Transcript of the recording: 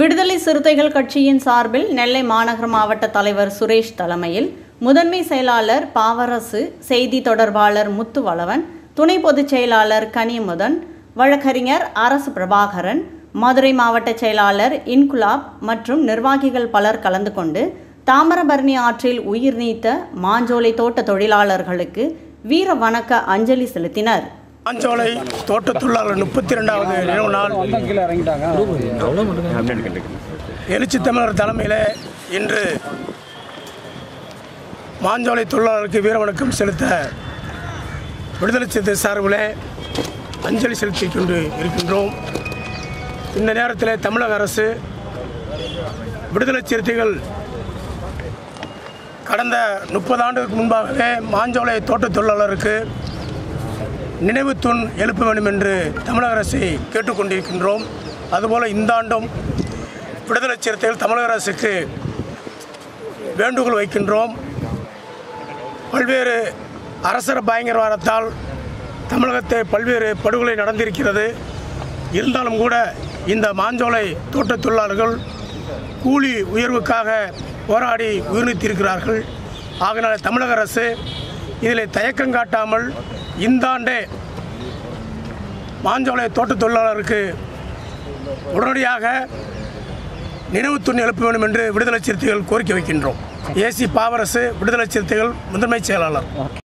விடுதலை சிறுத்தைகள் கட்சியின் சார்பில் நெல்லை மாநகர மாவட்ட தலைவர் சுரேஷ் தலைமையில் முதன்மை செயலாளர் பாவரசு செய்தி தொடர்பாளர் முத்துவளவன் துணை பொதுச் செயலாளர் கனியமுதன் வழக்கறிஞர் அரசு பிரபாகரன் மதுரை மாவட்ட செயலாளர் இன்குலாப் மற்றும் நிர்வாகிகள் பலர் கலந்து கொண்டு தாமிரபரணி ஆற்றில் உயிர் நீத்த மாஞ்சோலை தோட்ட தொழிலாளர்களுக்கு வீர வணக்க அஞ்சலி செலுத்தினர் மாஞ்சோலை தோட்ட தொழிலாளர் முப்பத்தி ரெண்டாவது நினைவு நாள் எழுச்சி தமிழர் தலைமையில் இன்று மாஞ்சோலை தொழிலாளருக்கு வீரவணக்கம் செலுத்த விடுதலை சிறுத்தை சார்பில் அஞ்சலி செலுத்திக் கொண்டு இருக்கின்றோம் இந்த நேரத்தில் தமிழக அரசு விடுதலை சிறுத்தைகள் கடந்த முப்பது ஆண்டுகளுக்கு முன்பாகவே மாஞ்சோலை தோட்ட தொழிலாளருக்கு நினைவு தூண் எழுப்ப வேண்டும் என்று தமிழக அரசை கேட்டுக்கொண்டிருக்கின்றோம் அதுபோல் இந்த ஆண்டும் விடுதலை சிறுத்தைகள் தமிழக அரசுக்கு வேண்டுகோள் வைக்கின்றோம் பல்வேறு அரசர பயங்கரவாதத்தால் தமிழகத்தை பல்வேறு படுகொலை நடந்திருக்கிறது இருந்தாலும் கூட இந்த மாஞ்சோலை தோட்டத் தொழிலாளர்கள் கூலி உயர்வுக்காக போராடி உயிர்நீத்திருக்கிறார்கள் ஆகினால் தமிழக அரசு இதில் தயக்கம் காட்டாமல் இந்த ஆண்டே மாஞ்சோலை தோட்டத் தொழிலாளருக்கு உடனடியாக நினைவு தூண் எழுப்ப வேண்டும் என்று விடுதலை சிறுத்தைகள் கோரிக்கை வைக்கின்றோம் ஏசி பாவரசு விடுதலை சிறுத்தைகள் முதன்மை செயலாளர்